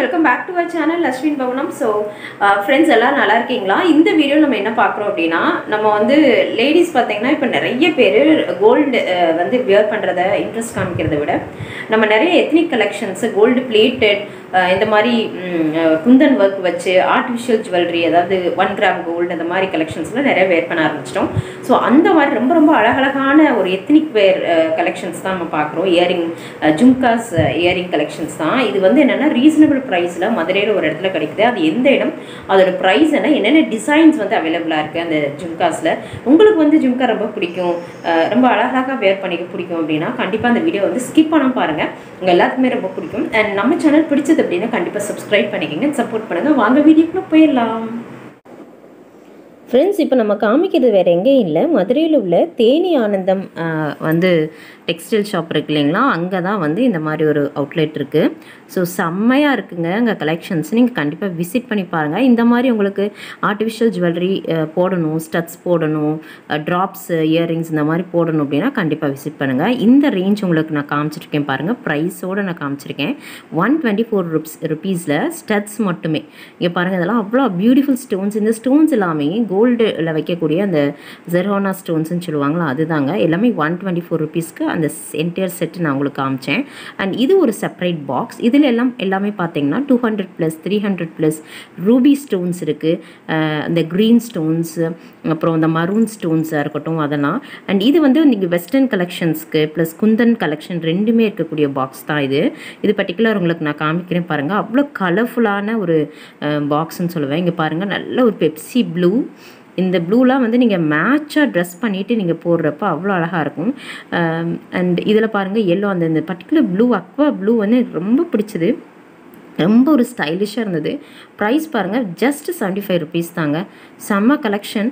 Welcome back to our channel Ashwin Pavanam so friends எல்லாம் நல்லா இருக்கீங்களா இந்த வீடியோ நம்ம என்ன பார்க்குறோம் அப்படின்னா நம்ம வந்து லேடிஸ் பார்த்தீங்கன்னா இப்போ நிறைய பேர் கோல்டு வந்து வியர் பண்ணுறத இன்ட்ரெஸ்ட் காமிக்கிறத விட நம்ம நிறைய எத்னிக் கலெக்ஷன்ஸ் கோல்டு பிளேட்டட் இந்த மாதிரி ம், அஹ், குந்தன் ஒர்க் வச்சு ஆர்டிஃபிஷியல் ஜுவல்லரி அதாவது ஒன் கிராம் கோல்டு அந்த மாதிரி கலெக்ஷன்ஸ்லாம் நிறைய வேர் பண்ண ஆரம்பிச்சிட்டோம் ஸோ அந்த மாதிரி ரொம்ப ரொம்ப அழகழகான ஒரு எத்னிக் வேர் கலெக்ஷன்ஸ் தான் நம்ம பார்க்குறோம் இயரிங் ஜும்காஸ் இயரிங் கலெக்ஷன்ஸ் தான் இது வந்து என்னென்னா ரீசனபிள் ப்ரைஸில் மதுரையில் ஒரு இடத்துல கிடைக்குது அது எந்த இடம் அதோட ப்ரைஸ் என்ன என்னென்ன டிசைன்ஸ் வந்து அவைலபிளாக இருக்குது அந்த ஜும்காஸில் உங்களுக்கு வந்து ஜும்கா ரொம்ப பிடிக்கும் அஹ், ரொம்ப அழகழகாக வேர் பண்ணிக்க பிடிக்கும் அப்படின்னா கண்டிப்பாக அந்த வீடியோ வந்து ஸ்கிப் பண்ணாம பாருங்கள் உங்கள் எல்லாத்துக்குமே ரொம்ப பிடிக்கும் அண்ட் நம்ம சேனல் பிடிச்சது அப்படின்னா கண்டிப்பாக சப்ஸ்கிரைப் பண்ணிக்கோங்க சப்போர்ட் பண்ணுங்கள் வாங்க வீடியோக்குள்ளே போயிடலாம் ஃப்ரெண்ட்ஸ் இப்போ நம்ம காமிக்கிறது வேறு எங்கேயும் இல்லை மதுரையில் உள்ள தேனி ஆனந்தம் ஆஹ், வந்து டெக்ஸ்டைல் ஷாப் இருக்கு இல்லைங்களா அங்கே தான் வந்து இந்த மாதிரி ஒரு அவுட்லெட் இருக்குது ஸோ செம்மையாக இருக்குங்க அங்கே கலெக்ஷன்ஸ் நீங்கள் கண்டிப்பாக விசிட் பண்ணி பாருங்கள் இந்த மாதிரி உங்களுக்கு ஆர்டிஃபிஷியல் ஜுவல்லரி போடணும் ஸ்டட்ஸ் போடணும் ட்ராப்ஸ் இயரிங்ஸ் இந்த மாதிரி போடணும் அப்படின்னா கண்டிப்பாக விசிட் பண்ணுங்கள் இந்த ரேஞ்ச் உங்களுக்கு நான் காமிச்சிருக்கேன் பாருங்கள் ப்ரைஸோடு நான் காமிச்சிருக்கேன் ஒன் டுவெண்ட்டி ஃபோர் ருப்ஸ் ருபீஸில் ஸ்டட்ஸ் மட்டுமே இங்கே பாருங்கள் இதெல்லாம் அவ்வளோ பியூட்டிஃபுல் ஸ்டோன்ஸ் இந்த ஸ்டோன்ஸ் எல்லாமே கோல்டில் வைக்கக்கூடிய அந்த ஜெர்ஹோனா ஸ்டோன்ஸ்னு சொல்லுவாங்களா அதுதாங்க எல்லாமே ஒன் டுவெண்ட்டி ஃபோர் ருபீஸ்க்கு அந்த என்டையர் செட் நான் உங்களுக்கு காமிச்சேன் அண்ட் இது ஒரு செப்பரேட் பாக்ஸ் இதில் எல்லாம் எல்லாமே பார்த்தீங்கன்னா two hundred plus three hundred plus ruby stones இருக்குது அந்த க்ரீன் ஸ்டோன்ஸ் அப்புறம் இந்த மரூன் ஸ்டோன்ஸாக இருக்கட்டும் அதெல்லாம் அண்ட் இது வந்து நீங்கள் வெஸ்டர்ன் கலெக்ஷன்ஸ்க்கு ப்ளஸ் குந்தன் கலெக்ஷன் ரெண்டுமே இருக்கக்கூடிய பாக்ஸ் தான் இது இது பர்டிகுலர் உங்களுக்கு நான் காமிக்கிறேன் பாருங்கள் அவ்வளோ கலர்ஃபுல்லான ஒரு பாக்ஸ்ன்னு சொல்லுவேன் இங்கே பாருங்கள் நல்ல ஒரு பெப்சி ப்ளூ இந்த ப்ளூலாம் வந்து நீங்கள் மேட்சாக ட்ரெஸ் பண்ணிவிட்டு நீங்கள் போடுறப்ப அவ்வளோ அழகாக இருக்கும் அண்ட் இதில் பாருங்கள் எல்லோ அந்த இந்த பர்டிகுலர் ப்ளூ அக்வா ப்ளூ வந்து எனக்கு ரொம்ப பிடிச்சது ரொம்ப ஒரு ஸ்டைலிஷாக இருந்தது ப்ரைஸ் பாருங்கள் ஜஸ்ட் செவன்ட்டி ஃபைவ் ருபீஸ் தாங்க செம்ம கலெக்ஷன்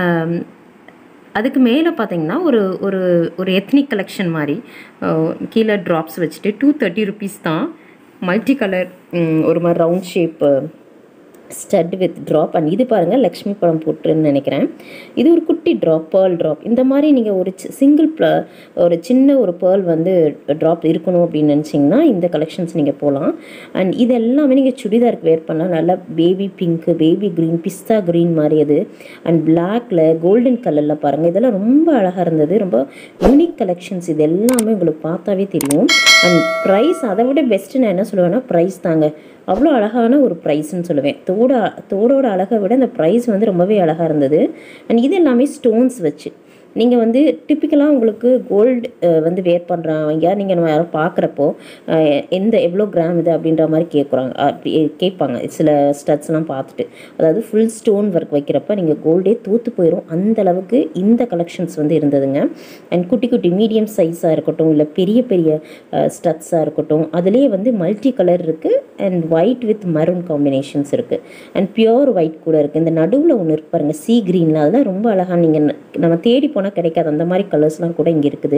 அதுக்கு மேலே பார்த்தீங்கன்னா ஒரு ஒரு ஒரு எத்னிக் கலெக்ஷன் மாதிரி அஹ், கீழே ட்ராப்ஸ் வச்சுட்டு டூ தேர்ட்டி ருபீஸ் தான் மல்டி கலர் ஒரு மாதிரி round shape stud with drop and இது பாருங்கள் லக்ஷ்மி பழம் போட்டுன்னு நினைக்கிறேன் இது ஒரு குட்டி ட்ராப் பேர்ல் ட்ராப் இந்த மாதிரி நீங்கள் ஒரு சிங்கிள் ஒரு சின்ன ஒரு பேர்ல் வந்து ட்ராப் இருக்கணும் அப்படின்னு நினச்சிங்கன்னா இந்த கலெக்ஷன்ஸ் நீங்கள் போகலாம் அண்ட் இது எல்லாமே நீங்கள் சுடிதாருக்கு வேர் பண்ணலாம் நல்லா பேபி பிங்க்கு பேபி க்ரீன் பிஸ்தா க்ரீன் மாதிரி அது அண்ட் பிளாக்ல கோல்டன் கலரில் பாருங்கள் இதெல்லாம் ரொம்ப அழகாக இருந்தது ரொம்ப யூனிக் கலெக்ஷன்ஸ் இது எல்லாமே உங்களுக்கு பார்த்தாவே தெரியும் அண்ட் ப்ரைஸ் அதை விட பெஸ்ட்டு நான் என்ன சொல்லுவேன்னா ப்ரைஸ் தாங்க அவ்வளோ அழகான ஒரு ப்ரைஸ்ன்னு சொல்லுவேன் தோட தோடோட அழகை விட அந்த ப்ரைஸ் வந்து ரொம்பவே அழகாக இருந்தது அண்ட் இது எல்லாமே ஸ்டோன்ஸ் வச்சு நீங்கள் வந்து டிப்பிக்கலாக உங்களுக்கு கோல்டு வந்து வேர் பண்ணுறாங்க நீங்கள் நம்ம யாரும் பார்க்குறப்போ எந்த எவ்வளோ கிராம் இது அப்படின்ற மாதிரி கேட்குறாங்க அப்படி கேட்பாங்க சில ஸ்டட்ஸ்லாம் பார்த்துட்டு அதாவது ஃபுல் ஸ்டோன் ஒர்க் வைக்கிறப்ப நீங்கள் கோல்டே தூத்து போயிடும் அந்த அளவுக்கு இந்த கலெக்ஷன்ஸ் வந்து இருந்ததுங்க அண்ட் குட்டி குட்டி மீடியம் சைஸாக இருக்கட்டும் இல்லை பெரிய பெரிய ஸ்டட்ஸாக இருக்கட்டும் அதுலேயே வந்து மல்டி கலர் இருக்குது and white with maroon combinations இருக்குது அண்ட் பியோர் ஒயிட் கூட இருக்குது இந்த நடுவில் ஒன்று இருக்கு பாருங்க சீ க்ரீனில் அதெல்லாம் ரொம்ப அழகாக நீங்கள் நம்ம தேடி போனால் கிடைக்காது அந்த மாதிரி கலர்ஸ்லாம் கூட இங்கே இருக்குது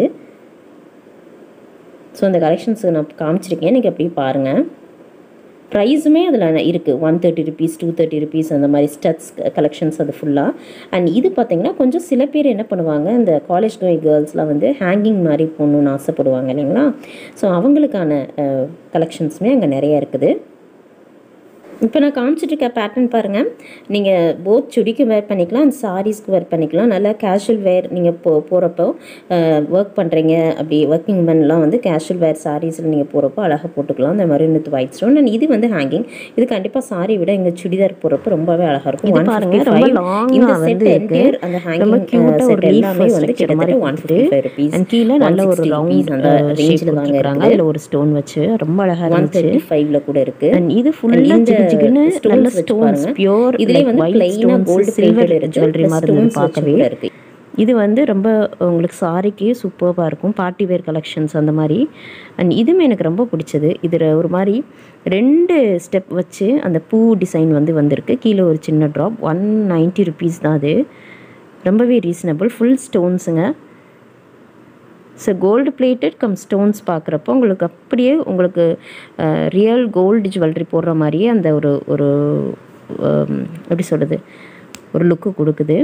ஸோ இந்த கலெக்ஷன்ஸ் நான் காமிச்சிருக்கேன் நீங்கள் அப்படியே பாருங்கள் ப்ரைஸுமே அதில் இருக்குது one thirty rupees two thirty rupees அந்த மாதிரி ஸ்டட்ஸ் கலெக்ஷன்ஸ் அது ஃபுல்லாக அண்ட் இது பார்த்தீங்கன்னா கொஞ்சம் சில பேர் என்ன பண்ணுவாங்க இந்த காலேஜ் கோய் கேர்ள்ஸ்லாம் வந்து ஹேங்கிங் மாதிரி போடணுன்னு ஆசைப்படுவாங்க இல்லைங்களா ஸோ அவங்களுக்கான கலெக்ஷன்ஸுமே அங்கே நிறையா இருக்குது இப்போ நான் காமிச்சிட்டு இருக்க பேட்டர்ன் பாருங்கள் நீங்கள் போத் சுடிக்கு வேர் பண்ணிக்கலாம் அண்ட் சாரீஸ்க்கு வேர் பண்ணிக்கலாம் நல்லா கேஷுவல் வேர் நீங்கள் போ போகிறப்போ ஒர்க் பண்ணுறீங்க அப்படி ஒர்க்கிங் உமன்லாம் வந்து கேஷுவல் வேர் சாரீஸில் நீங்கள் போகிறப்போ அழகாக போட்டுக்கலாம் அந்த மாதிரி வித் ஒயிட் ஸ்டோன் அண்ட் இது வந்து ஹேங்கிங் இது கண்டிப்பாக சாரி விட எங்கள் சுடிதார் போகிறப்போ ரொம்பவே அழகாக இருக்கும் இது 155. பாருங்க, ரொம்ப long ஆ இந்த வந்து செட் இருக்கு. entire அந்த ரொம்ப ஹேங்கிங் cute ஆ ஒரு செட் leaf எல்லாமே வந்து structure மாதிரி கிட்டத்தட்ட one fifty five rupees and கீழே நல்ல ஒரு ரவுண்ட் அந்த ரேஞ்சில் தாங்க கொடுத்துருக்காங்க இருக்குது அதில் ஒரு ஸ்டோன் வச்சு ரொம்ப அழகா ஒன் இருந்துச்சு தேர்ட்டி ஃபைவ்ல கூட இருக்குது அண்ட் இது ஃபுல்லா இந்த ஜிகு ஜிகுன்னு stones நல்ல வச்சு ஸ்டோன்ஸ் பாருங்க. பியூர் இதுலயே வந்து ஒயிட் பிளைனா stones gold silver plated jewellery மாதிரி இருந்தது பார்க்கவே இருக்கு இது வந்து ரொம்ப உங்களுக்கு சாரிக்கு சூப்பராக இருக்கும் பார்ட்டி வேர் கலெக்ஷன்ஸ் அந்த மாதிரி அண்ட் இதுவுமே எனக்கு ரொம்ப பிடிச்சது இதில் ஒரு மாதிரி ரெண்டு ஸ்டெப் வச்சு அந்த பூ டிசைன் வந்து வந்திருக்கு கீழே ஒரு சின்ன ட்ராப் ஒன் நைன்ட்டி ருபீஸ் தான் அது ரொம்பவே ரீசனபிள் ஃபுல் ஸ்டோன்ஸுங்க so gold plated cum stones பார்க்குறப்போ உங்களுக்கு அப்படியே உங்களுக்கு ரியல் கோல்டு ஜுவல்லரி போடுற மாதிரியே அந்த ஒரு ஒரு um, எப்படி சொல்கிறது ஒரு லுக்கு கொடுக்குது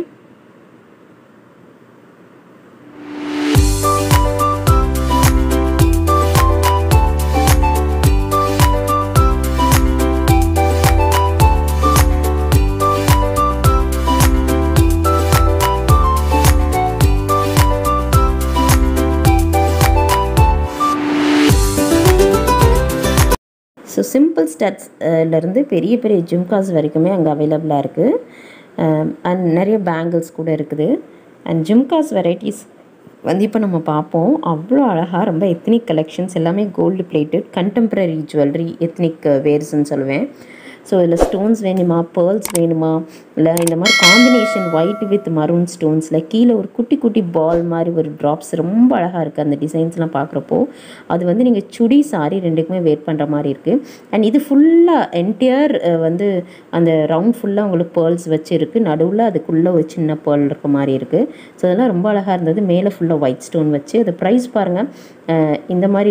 சிம்பிள் ஸ்டட்ஸ்லேருந்து பெரிய பெரிய ஜிம்காஸ் வரைக்குமே அங்கே அவைலபிளாக இருக்குது அண்ட் நிறைய பேங்கிள்ஸ் கூட இருக்குது அண்ட் ஜிம்காஸ் வெரைட்டிஸ் வந்து இப்போ நம்ம பார்ப்போம் அவ்வளோ அழகாக ரொம்ப எத்னிக் கலெக்ஷன்ஸ் எல்லாமே gold plated contemporary jewellery ethnic வேர்ஸ்ன்னு சொல்லுவேன் ஸோ இதில் ஸ்டோன்ஸ் வேணுமா பேர்ல்ஸ் வேணுமா இல்லை இந்த மாதிரி காம்பினேஷன் ஒயிட் வித் மரூன் ஸ்டோன்ஸில் கீழே ஒரு குட்டி குட்டி பால் மாதிரி ஒரு ட்ராப்ஸ் ரொம்ப அழகாக இருக்குது அந்த டிசைன்ஸ்லாம் பார்க்குறப்போ அது வந்து நீங்கள் சுடி சாரி ரெண்டுக்குமே வேர் பண்ணுற மாதிரி இருக்குது அண்ட் இது ஃபுல்லாக என்டையர் வந்து அந்த ரவுண்ட் ஃபுல்லாக உங்களுக்கு பேர்ல்ஸ் வச்சு இருக்குது நடுவில் அதுக்குள்ளே ஒரு சின்ன பேர்ல் இருக்க மாதிரி இருக்குது ஸோ அதெல்லாம் ரொம்ப அழகாக இருந்தது மேலே ஃபுல்லாக ஒயிட் ஸ்டோன் வச்சு அது ப்ரைஸ் பாருங்கள் இந்த மாதிரி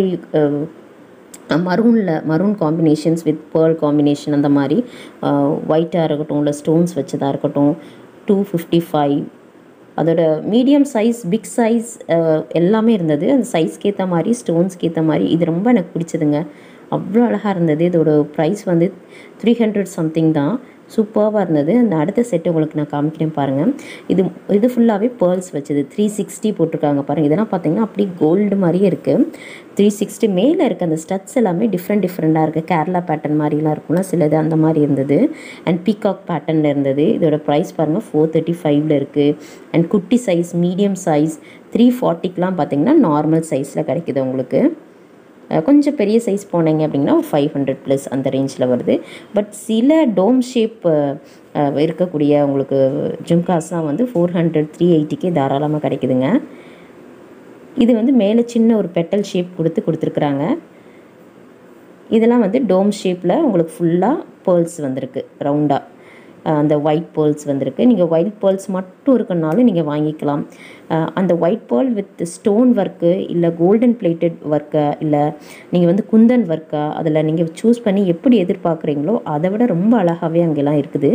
மரூனில் maroon combinations with pearl combination அந்த மாதிரி ஒயிட்டாக இருக்கட்டும் இல்லை ஸ்டோன்ஸ் வச்சதாக இருக்கட்டும் டூ ஃபிஃப்டி ஃபைவ் அதோட மீடியம் சைஸ் பிக் சைஸ் எல்லாமே இருந்தது அந்த சைஸ்க்கு ஏற்ற மாதிரி ஸ்டோன்ஸ்க்கு ஏற்ற மாதிரி இது ரொம்ப எனக்கு பிடிச்சதுங்க அவ்வளோ அழகாக இருந்தது இதோட ப்ரைஸ் வந்து த்ரீ ஹண்ட்ரட் சம்திங் தான் சூப்பராக இருந்தது அந்த அடுத்த செட்டு உங்களுக்கு நான் காமிக்கிறேன் பாருங்கள் இது இது ஃபுல்லாகவே பேர்ல்ஸ் வச்சது த்ரீ சிக்ஸ்டி போட்டிருக்காங்க பாருங்கள் இதெல்லாம் பார்த்தீங்கன்னா அப்படியே கோல்டு மாதிரியே இருக்குது த்ரீ சிக்ஸ்டி மேலே இருக்க அந்த ஸ்டட்ஸ் எல்லாமே டிஃப்ரெண்ட் டிஃப்ரெண்ட்டாக இருக்குது கேரளா பேட்டர்ன் மாதிரிலாம் இருக்கும்ல சிலது அந்த மாதிரி இருந்தது அண்ட் பீகாக் பேட்டர்னில் இருந்தது இதோட ப்ரைஸ் பாருங்கள் ஃபோர் தேர்ட்டி ஃபைவ்ல இருக்குது அண்ட் குட்டி சைஸ் மீடியம் சைஸ் த்ரீ ஃபார்ட்டிக்கெலாம் பார்த்தீங்கன்னா நார்மல் சைஸில் கிடைக்குது உங்களுக்கு கொஞ்சம் பெரிய சைஸ் போனீங்க அப்படின்னா ஃபைவ் ஹண்ட்ரட் ப்ளஸ் அந்த ரேஞ்சில் வருது பட் சில டோம் ஷேப் இருக்கக்கூடிய உங்களுக்கு ஜும்காஸ்லாம் வந்து ஃபோர் ஹண்ட்ரட் த்ரீ எயிட்டிக்கே தாராளமாக கிடைக்குதுங்க இது வந்து மேலே சின்ன ஒரு பெட்டல் ஷேப் கொடுத்து கொடுத்துருக்குறாங்க இதெல்லாம் வந்து டோம் ஷேப்பில் உங்களுக்கு ஃபுல்லாக பேர்ல்ஸ் வந்திருக்கு ரவுண்டாக அந்த ஒயிட் பேர்ல்ஸ் வந்திருக்கு நீங்கள் ஒயிட் பேர்ல்ஸ் மட்டும் இருக்கனாலும் நீங்கள் வாங்கிக்கலாம் அந்த white pearl with stone work இல்லை கோல்டன் பிளேட்டட் ஒர்க்கை இல்லை நீங்கள் வந்து குந்தன் ஒர்க்கா அதில் நீங்கள் சூஸ் பண்ணி எப்படி எதிர்பார்க்குறீங்களோ அதை விட ரொம்ப அழகாகவே அங்கெல்லாம் இருக்குது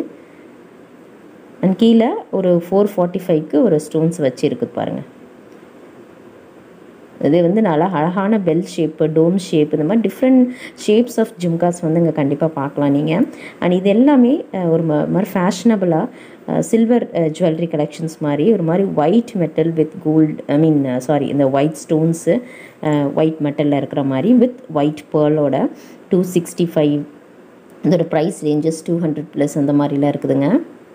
அண்ட் கீழே ஒரு ஃபோர் ஃபார்ட்டி ஃபைவ்க்கு ஒரு ஸ்டோன்ஸ் வச்சு இருக்குது பாருங்கள் இது வந்து நல்லா அழகான பெல் ஷேப்பு டோம் ஷேப் இந்த மாதிரி டிஃப்ரெண்ட் ஷேப்ஸ் ஆஃப் ஜிம்காஸ் வந்து இங்கே கண்டிப்பாக பார்க்கலாம் நீங்கள் அண்ட் இது எல்லாமே ஒரு மாதிரி ஃபேஷனபிளாக சில்வர் ஜுவல்லரி கலெக்ஷன்ஸ் மாதிரி ஒரு மாதிரி white metal with gold I mean sorry இந்த ஒயிட் ஸ்டோன்ஸு ஒயிட் மெட்டலில் இருக்கிற மாதிரி வித் ஒயிட் பேர்லோட டூ சிக்ஸ்டி ஃபைவ் இதோட price ranges two hundred plus அந்த மாதிரிலாம் இருக்குதுங்க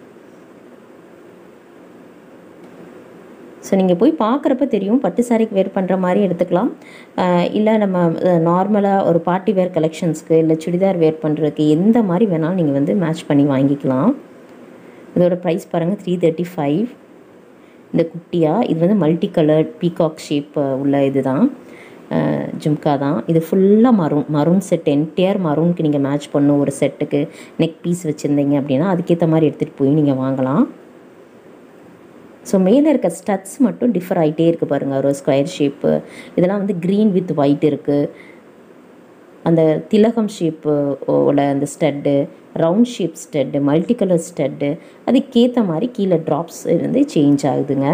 ஸோ நீங்கள் போய் பார்க்குறப்ப தெரியும் பட்டு சாரிக்கு வேர் பண்ணுற மாதிரி எடுத்துக்கலாம் இல்லை நம்ம நார்மலாக ஒரு பார்ட்டி வேர் கலெக்ஷன்ஸ்க்கு இல்லை சுடிதார் வேர் பண்ணுறதுக்கு எந்த மாதிரி வேணாலும் நீங்கள் வந்து மேட்ச் பண்ணி வாங்கிக்கலாம் இதோட ப்ரைஸ் பாருங்கள் த்ரீ தேர்ட்டி ஃபைவ் இந்த குட்டியாக இது வந்து மல்டி கலர்ட் பீகாக் ஷேப் உள்ள இது தான் ஜும்கா தான் இது ஃபுல்லாக மரூன் மரூன் செட் என்டையர் மரூனுக்கு நீங்கள் மேட்ச் பண்ணும் ஒரு செட்டுக்கு நெக் பீஸ் வச்சுருந்தீங்க அப்படின்னா அதுக்கேற்ற மாதிரி எடுத்துகிட்டு போய் நீங்கள் வாங்கலாம் ஸோ மேலே இருக்க ஸ்டட்ஸ் மட்டும் டிஃபர் ஆகிட்டே இருக்குது பாருங்கள் ஒரு ஸ்கொயர் ஷேப்பு இதெல்லாம் வந்து க்ரீன் வித் ஒயிட் இருக்குது அந்த திலகம் ஷேப்பு உள்ள அந்த stud round shape stud multi colour stud அதுக்கேற்ற மாதிரி கீழே ட்ராப்ஸ் வந்து சேஞ்ச் ஆகுதுங்க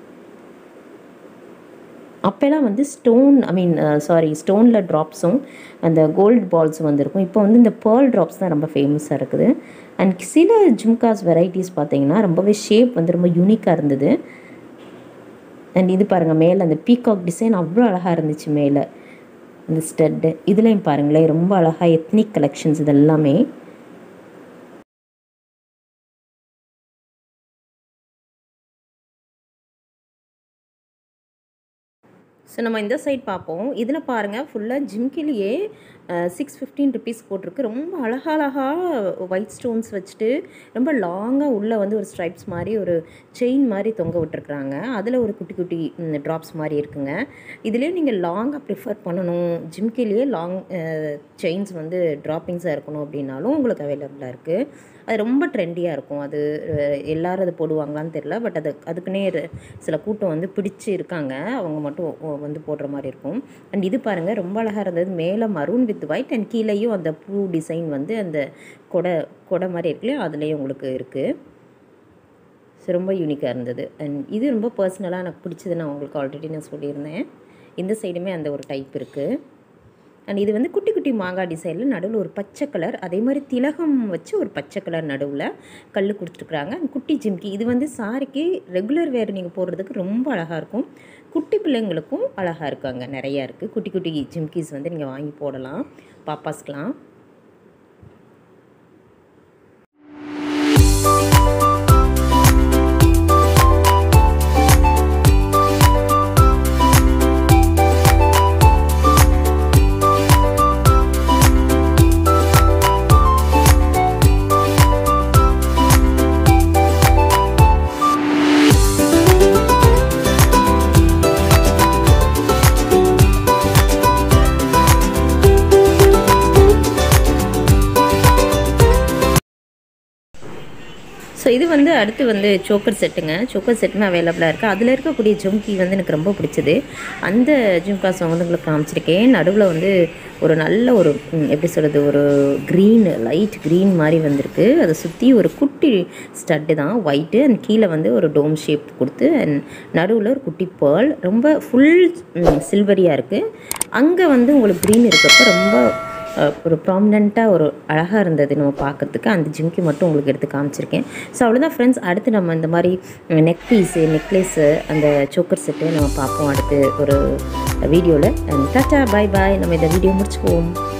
அப்போல்லாம் வந்து ஸ்டோன் ஐ மீன் சாரி ஸ்டோனில் ட்ராப்ஸும் அந்த கோல்டு பால்ஸும் வந்திருக்கும் இப்போ வந்து இந்த பேர்ல் ட்ராப்ஸ் தான் ரொம்ப ஃபேமஸாக இருக்குது அண்ட் சில ஜும்காஸ் வெரைட்டிஸ் பார்த்தீங்கன்னா ரொம்பவே ஷேப் வந்து ரொம்ப யூனிக்காக இருந்தது அண்ட் இது பாருங்கள் மேலே அந்த பீகாக் டிசைன் அவ்வளோ அழகாக இருந்துச்சு மேலே அந்த ஸ்டட்டு இதுலேயும் பாருங்களேன் ரொம்ப அழகாக எத்னிக் கலெக்ஷன்ஸ் இது எல்லாமே ஸோ நம்ம இந்த சைட் பார்ப்போம் இதில் பாருங்கள் ஃபுல்லாக ஜிம்கிலேயே சிக்ஸ் ஃபிஃப்டீன் ருபீஸ் போட்டிருக்கு ரொம்ப அழகழகாக ஒயிட் ஸ்டோன்ஸ் வச்சுட்டு ரொம்ப லாங்காக உள்ளே வந்து ஒரு ஸ்ட்ரைப்ஸ் மாதிரி ஒரு செயின் மாதிரி தொங்க விட்டுருக்குறாங்க அதில் ஒரு குட்டி குட்டி ட்ராப்ஸ் மாதிரி இருக்குங்க இதுலேயே நீங்கள் லாங்காக ப்ரிஃபர் பண்ணணும் ஜிம்கிலேயே லாங் செயின்ஸ் வந்து ட்ராப்பிங்ஸாக இருக்கணும் அப்படின்னாலும் உங்களுக்கு அவைலபிளாக இருக்குது அது ரொம்ப ட்ரெண்டியாக இருக்கும் அது எல்லோரும் அது போடுவாங்களான்னு தெரில பட் அது அதுக்குன்னே சில கூட்டம் வந்து பிடிச்சி இருக்காங்க அவங்க மட்டும் வந்து போடுற மாதிரி இருக்கும் அண்ட் இது பாருங்கள் ரொம்ப அழகாக இருந்தது மேலே மரூன் வித் ஒயிட் அண்ட் கீழேயும் அந்த பூ டிசைன் வந்து அந்த கொடை கொடை மாதிரி இருக்குல்லையோ அதுலேயும் உங்களுக்கு இருக்குது ஸோ ரொம்ப யூனிக்காக இருந்தது அண்ட் இது ரொம்ப பர்சனலாக எனக்கு பிடிச்சது நான் உங்களுக்கு ஆல்ரெடி நான் சொல்லியிருந்தேன் இந்த சைடுமே அந்த ஒரு டைப் இருக்குது அண்ட் இது வந்து குட்டி குட்டி மாங்காய் டிசைனில் நடுவில் ஒரு பச்சை கலர் அதே மாதிரி திலகம் வச்சு ஒரு பச்சை கலர் நடுவில் கல் கொடுத்துருக்குறாங்க குட்டி ஜிம்கி இது வந்து சாரிக்கு ரெகுலர் வேர் நீங்கள் போடுறதுக்கு ரொம்ப அழகாக இருக்கும் குட்டி பிள்ளைங்களுக்கும் அழகாக இருக்காங்க நிறையா இருக்குது குட்டி குட்டி ஜிம்கிஸ் வந்து நீங்கள் வாங்கி போடலாம் பாப்பாஸ்க்கெலாம் இது வந்து அடுத்து வந்து சோக்கர் செட்டுங்க சோக்கர் செட்டுமே அவைலபிளாக இருக்குது அதில் இருக்கக்கூடிய ஜும்கி வந்து எனக்கு ரொம்ப பிடிச்சது அந்த ஜும்காஸ் வந்து உங்களுக்கு காமிச்சிருக்கேன் நடுவில் வந்து ஒரு நல்ல ஒரு ம், எப்படி சொல்கிறது ஒரு க்ரீன் லைட் க்ரீன் மாதிரி வந்திருக்கு அதை சுற்றி ஒரு குட்டி ஸ்டட்டு தான் ஒயிட்டு அண்ட் கீழே வந்து ஒரு டோம் ஷேப் கொடுத்து அண்ட் நடுவில் ஒரு குட்டி பேர்ல் ரொம்ப ஃபுல் சில்வரியாக இருக்குது அங்கே வந்து உங்களுக்கு க்ரீன் இருக்கப்போ ரொம்ப அஹ், ஒரு ப்ராமினெண்ட்டாக ஒரு அழகாக இருந்தது நம்ம பார்க்கறதுக்கு அந்த ஜிம்கி மட்டும் உங்களுக்கு எடுத்து காமிச்சிருக்கேன் ஸோ அவ்வளோதான் ஃப்ரெண்ட்ஸ் அடுத்து நம்ம இந்த மாதிரி நெக் பீஸு நெக்லஸ்ஸு அந்த சோக்கர் செட்டு நம்ம பார்ப்போம் அடுத்து ஒரு வீடியோவில் டாட்டா பாய் பாய் நம்ம இந்த வீடியோ முடிச்சுக்குவோம்